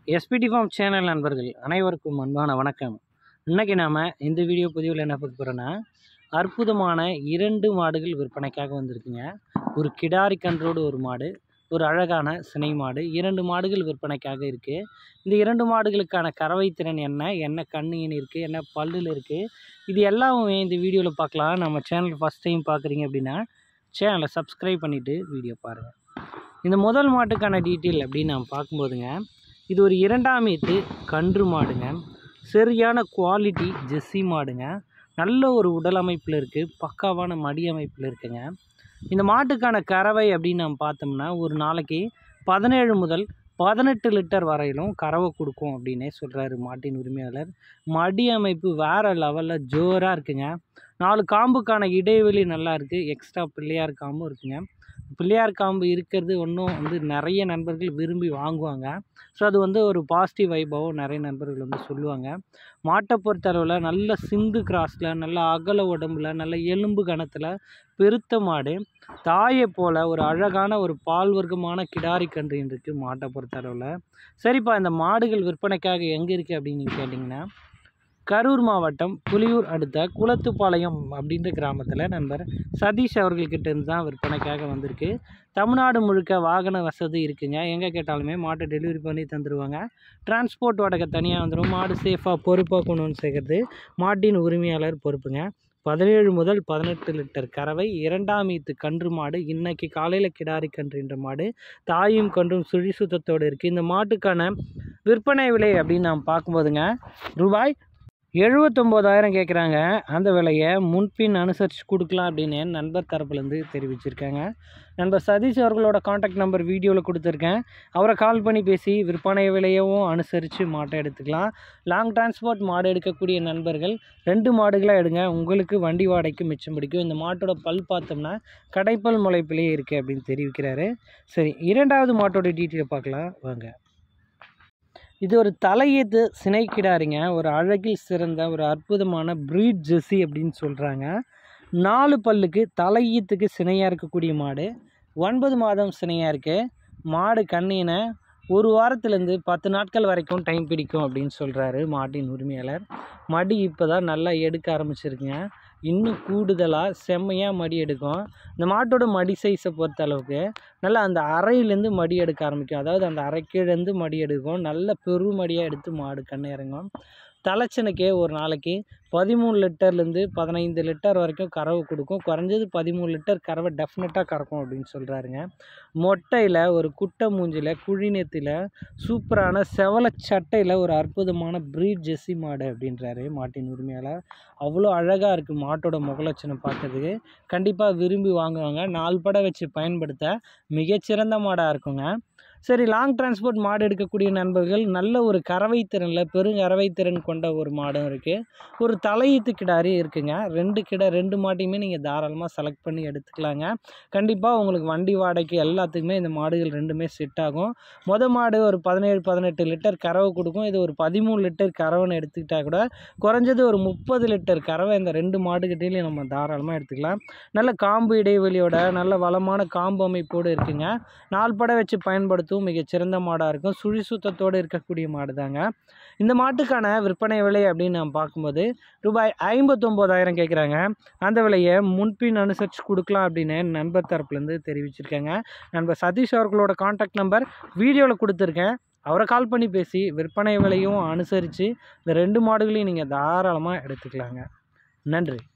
SPD form channel நண்பர்கள் அனைவருக்கும் அன்பான வணக்கம் இன்றைக்கி நாம் இந்த வீடியோ பதிவில் என்ன பார்க்க போகிறோன்னா அற்புதமான இரண்டு மாடுகள் விற்பனைக்காக வந்திருக்குங்க ஒரு கிடாரி கன்றோடு ஒரு மாடு ஒரு அழகான சினை மாடு இரண்டு மாடுகள் விற்பனைக்காக இருக்குது இந்த இரண்டு மாடுகளுக்கான கறவை திறன் என்ன என்ன கண்ணுன்னு இருக்குது என்ன பல்லில் இருக்குது இது எல்லாமே இந்த வீடியோவில் பார்க்கலாம் நம்ம சேனல் ஃபஸ்ட் டைம் பார்க்குறீங்க அப்படின்னா சேனலை சப்ஸ்கிரைப் பண்ணிவிட்டு வீடியோ பாருங்கள் இந்த முதல் மாட்டுக்கான டீட்டெயில் அப்படின்னு நம்ம பார்க்கும்போதுங்க இது ஒரு இரண்டாம் ஈத்து கன்று மாடுங்க சரியான குவாலிட்டி ஜெஸ்ஸி மாடுங்க நல்ல ஒரு உடல் அமைப்பில் இருக்குது பக்காவான மடி அமைப்பில் இருக்குங்க இந்த மாட்டுக்கான கறவை அப்படின்னு நம்ம பார்த்தோம்னா ஒரு நாளைக்கு பதினேழு முதல் பதினெட்டு லிட்டர் வரையிலும் கறவை கொடுக்கும் அப்படின்னே சொல்கிறாரு மாட்டின் உரிமையாளர் மடி அமைப்பு வேறு லெவலில் ஜோராக இருக்குங்க நாலு காம்புக்கான இடைவெளி நல்லா இருக்குது எக்ஸ்ட்ரா பிள்ளையார் காம்பும் இருக்குங்க பிள்ளையார் காம்பு இருக்கிறது ஒன்றும் வந்து நிறைய நண்பர்கள் விரும்பி வாங்குவாங்க ஸோ அது வந்து ஒரு பாசிட்டிவ் வைபாவும் நிறைய நண்பர்கள் வந்து சொல்லுவாங்க மாட்டை பொறுத்தளவில் நல்ல சிந்து கிராஸில் நல்ல அகல உடம்புல நல்ல எலும்பு கணத்தில் பெருத்த மாடு தாயை போல் ஒரு அழகான ஒரு பால் வர்க்கமான கிடாரி கன்று இருக்குது மாட்டை பொறுத்தளவில் சரிப்பா இந்த மாடுகள் விற்பனைக்காக எங்கே இருக்குது அப்படின்னு நீங்கள் கேட்டிங்கன்னா கரூர் மாவட்டம் புலியூர் அடுத்த குளத்துப்பாளையம் அப்படின்ற கிராமத்தில் நண்பர் சதீஷ் அவர்கள்கிட்ட இருந்து தான் விற்பனைக்காக வந்திருக்கு தமிழ்நாடு முழுக்க வாகன வசதி இருக்குங்க எங்கே கேட்டாலுமே மாட்டை டெலிவரி பண்ணி தந்துடுவாங்க டிரான்ஸ்போர்ட் வாடகை தனியாக வந்துடும் மாடு சேஃபாக பொறுப்பாக கொண்டு வந்து சேர்க்கறது மாட்டின் உரிமையாளர் பொறுப்புங்க பதினேழு முதல் பதினெட்டு லிட்டர் கறவை இரண்டாம் ஈத்து கன்று மாடு இன்னைக்கு காலையில் கிடாரி கன்றுன்ற மாடு தாயும் கன்றும் சுழி சுத்தத்தோடு இருக்குது இந்த மாட்டுக்கான விற்பனை விலை அப்படின்னு நாம் பார்க்கும்போதுங்க ரூபாய் எழுபத்தொம்போதாயிரம் கேட்குறாங்க அந்த விலையை முன்பின் அனுசரித்து கொடுக்கலாம் அப்படின்னு என் நண்பர் தரப்புலேருந்து தெரிவிச்சிருக்காங்க நண்பர் சதீஷ் அவர்களோட காண்டாக்ட் நம்பர் வீடியோவில் கொடுத்துருக்கேன் அவரை கால் பண்ணி பேசி விற்பனை விலையவும் அனுசரித்து மாட்டை எடுத்துக்கலாம் லாங் டிரான்ஸ்போர்ட் மாடு எடுக்கக்கூடிய நண்பர்கள் ரெண்டு மாடுகளாக எடுங்க உங்களுக்கு வண்டி வாடகைக்கு மிச்சம் பிடிக்கும் இந்த மாட்டோட பல் பார்த்தோம்னா கடைப்பல் முளைப்பிலே இருக்குது அப்படின்னு தெரிவிக்கிறாரு சரி இரண்டாவது மாட்டோட டீட்டெயில் பார்க்கலாம் வாங்க இது ஒரு தலையீத்து சினைக்கிடாருங்க ஒரு அழகில் சிறந்த ஒரு அற்புதமான ப்ரீட் ஜெர்சி அப்படின்னு சொல்கிறாங்க நாலு பல்லுக்கு தலையீத்துக்கு சினையாக இருக்கக்கூடிய மாடு ஒன்பது மாதம் சினையாக இருக்குது மாடு கண்ணினை ஒரு வாரத்துலேருந்து பத்து நாட்கள் வரைக்கும் டைம் பிடிக்கும் அப்படின்னு சொல்கிறாரு மாட்டின் உரிமையாளர் மடி இப்போ தான் நல்லா எடுக்க ஆரம்பிச்சிருக்குங்க இன்னும் கூடுதலாக செம்மையாக மடி எடுக்கும் இந்த மாட்டோட மடி சைஸை பொறுத்த அளவுக்கு நல்லா அந்த அறையிலேருந்து மடி எடுக்க ஆரம்பிக்கும் அதாவது அந்த அரைக்கீழேருந்து மடி எடுக்கும் நல்ல பெருமடியாக எடுத்து மாடு கண்ணு இறங்கும் தலைச்சனுக்கே ஒரு நாளைக்கு பதிமூணு லிட்டர்லேருந்து பதினைந்து லிட்டர் வரைக்கும் கறவை கொடுக்கும் குறைஞ்சது பதிமூணு லிட்டர் கறவை டெஃபினட்டாக கறக்கும் அப்படின்னு சொல்கிறாருங்க மொட்டையில் ஒரு குட்டை மூஞ்சில் குழிநெத்தியில் சூப்பரான செவல சட்டையில் ஒரு அற்புதமான ப்ரீட் ஜெஸ்ஸி மாடு அப்படின்றாரு மாட்டின் உரிமையாளர் அவ்வளோ அழகாக இருக்குது மாட்டோட முகலட்சணம் பார்க்கறதுக்கு கண்டிப்பாக விரும்பி வாங்குவாங்க நாள் பட வச்சு பயன்படுத்த மிகச்சிறந்த மாடாக இருக்குங்க சரி லாங் டிரான்ஸ்போர்ட் மாடு எடுக்கக்கூடிய நண்பர்கள் நல்ல ஒரு கறவை திறனில் பெருங்கறவை திறன் கொண்ட ஒரு மாடும் இருக்குது ஒரு தலையீத்து கிடாரி இருக்குங்க ரெண்டு கிட ரெண்டு மாட்டையுமே நீங்கள் தாராளமாக செலக்ட் பண்ணி எடுத்துக்கலாங்க கண்டிப்பாக உங்களுக்கு வண்டி வாடகைக்கு எல்லாத்துக்குமே இந்த மாடுகள் ரெண்டுமே செட் ஆகும் மொத மாடு ஒரு பதினேழு பதினெட்டு லிட்டர் கறவை கொடுக்கும் இது ஒரு பதிமூணு லிட்டர் கறவைன்னு எடுத்துக்கிட்டால் கூட குறைஞ்சது ஒரு முப்பது லிட்டர் கறவை இந்த ரெண்டு மாடுகிட்டையிலையும் நம்ம தாராளமாக எடுத்துக்கலாம் நல்ல காம்பு இடைவெளியோட நல்ல வளமான காம்பு அமைப்போடு இருக்குங்க நாள் பட வச்சு பயன்படுத்தும் மிகச்சிறந்த மாடாக இருக்கும் சுழி சுத்தத்தோடு இருக்கக்கூடிய மாடு தாங்க இந்த மாட்டுக்கான விற்பனை விலை அப்படின்னு நம்ம பார்க்கும்போது ரூபாய் ஐம்பத்தொம்போதாயிரம் கேட்குறாங்க அந்த விலையை முன்பின் அனுசரித்து கொடுக்கலாம் அப்படின்னு நண்பர் தரப்புலேருந்து தெரிவிச்சிருக்காங்க நண்பர் சதீஷ் அவர்களோட காண்டாக்ட் நம்பர் வீடியோவில் கொடுத்துருக்கேன் அவரை கால் பண்ணி பேசி விற்பனை விலையும் அனுசரித்து இந்த ரெண்டு மாடுகளையும் நீங்கள் தாராளமாக எடுத்துக்கலாங்க நன்றி